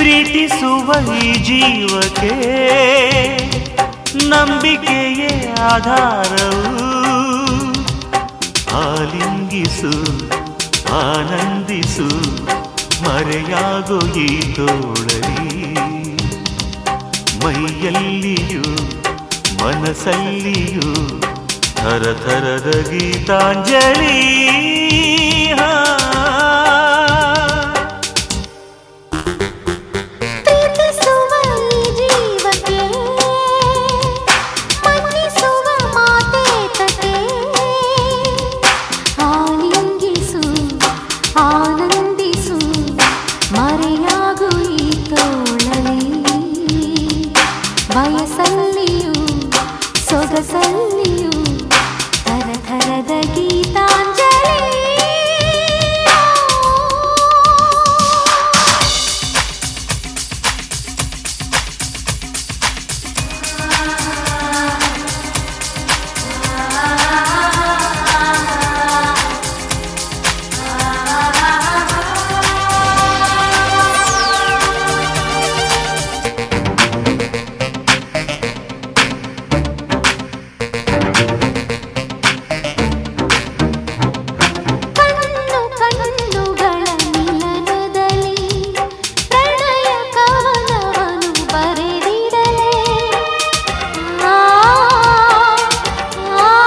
ಪ್ರೀತಿಸುವ ಈ ಜೀವಕ್ಕೆ ನಂಬಿಕೆಯೇ ಆಧಾರವು ಆಲಿಂಗಿಸು ಆನಂದಿಸು ಮರೆಯಾಗೋ ಈ ತೋಳಲಿ ಮೈಯಲ್ಲಿಯೂ ಮನಸ್ಸಲ್ಲಿಯೂ ಥರ ಥರದ ಗೀತಾಂಜಲಿ ಹಾ. ಪ್ರೀತಿಸುವ ಈ ಜೀವಕ್ಕೆ ಮನ್ನಿಸುವ ಮಾತೇತಕ್ಕೆ ಆಲಿಂಗಿಸು ಆನಂದಿಸು ಮರೆಯಾಗು ಈ ತೋಳಲಿ ವಯಸ್ಸಲ್ಲಿಯೂ ಸೊಗಸಲ್ಲಿಯೂ ಥರ ಥರದ ಗೀತಾಂಜಲಿ ಕಣ್ಣು ಕಣ್ಣುಗಳ ಮಿಲನದಲ್ಲಿ ಪ್ರಣಯ ಕವನವನು ಬರೆದಿಡಲೇ ಆ, ಆ,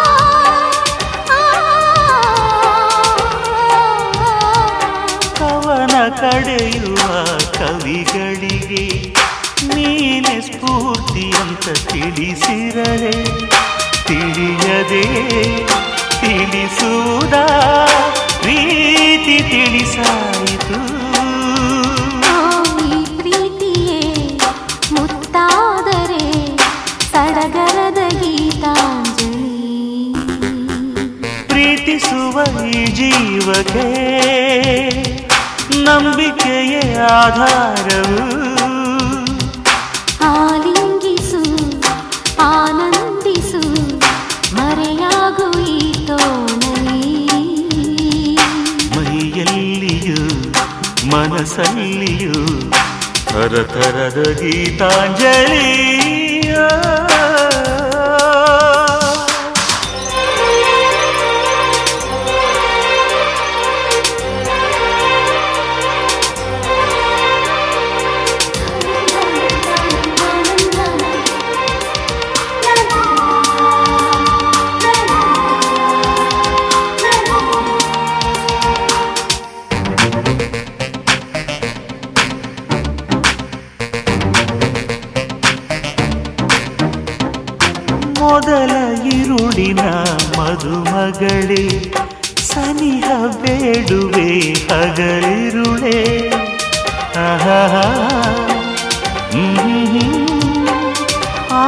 ಆ. ಕವನ ಕಡೆಯುವ ಕವಿಗಳಿಗೆ ನೀನೆ ಸ್ಫೂರ್ತಿ ಅಂತ ತಿಳಿಸಿರರೆ ತಿಳಿಯದೆ ತಿಳಿಸುವುದ ಪ್ರೀತಿ ತಿಳಿಸಾಯಿತು ಈ ಪ್ರೀತಿಯೇ ಮುತ್ತಾದರೆ ಸಡಗರದ ಗೀತಾಂಜಲಿ ಪ್ರೀತಿಸುವ ಈ ಜೀವಕ್ಕೆ ನಂಬಿಕೆಯೇ ಆಧಾರವು ಆಲಿಂಗಿಸು ಆನಂದಿಸು ಮರೆಯಾಗು ಈ ತೋಳಲಿ ಮೈಯಲ್ಲಿಯೂ ಮನಸ್ಸಲ್ಲಿಯೂ ಥರ ಥರದ ಗೀತಾಂಜಲಿ ಮೊದಲ ಇರುಳಿನ ಮದುಮಗಳೇ ಸನಿಹ ಬೇಡುವೆ ಹಗಲಿರುಳೆ ಆಹಾ ಹ್ಮ್ ಆ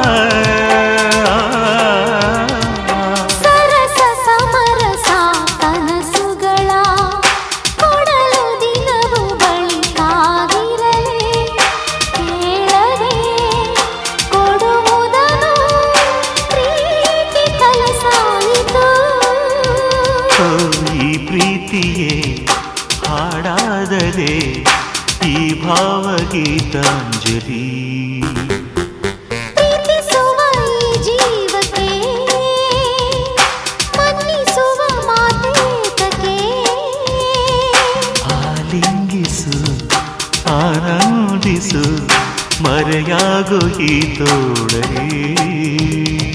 ಸರಸ ಸಮರಸ ಕನಸುಗಳ ಕೊಡಲು ದಿನವು ಬಳಿ ಕಾದಿರಲಿ ಕೇಳದೆ ಕೊಡುವುದನು ಪ್ರೀತಿ ಕಲಸಾಯಿತು ಓ, ಈ ಪ್ರೀತಿಯೇ ಹಾಡಾದರೆ ಈ ಭಾವಗೀತಾಂಜಲಿ ಪ್ರೀತಿಸುವ ಈ ಜೀವಕ್ಕೆ ಮನ್ನಿಸುವ ಮಾತೇತಕ್ಕೆ ಆಲಿಂಗಿಸು ಆನಂದಿಸು ಮರೆಯಾಗೋ ಈ ತೋಡಲಿ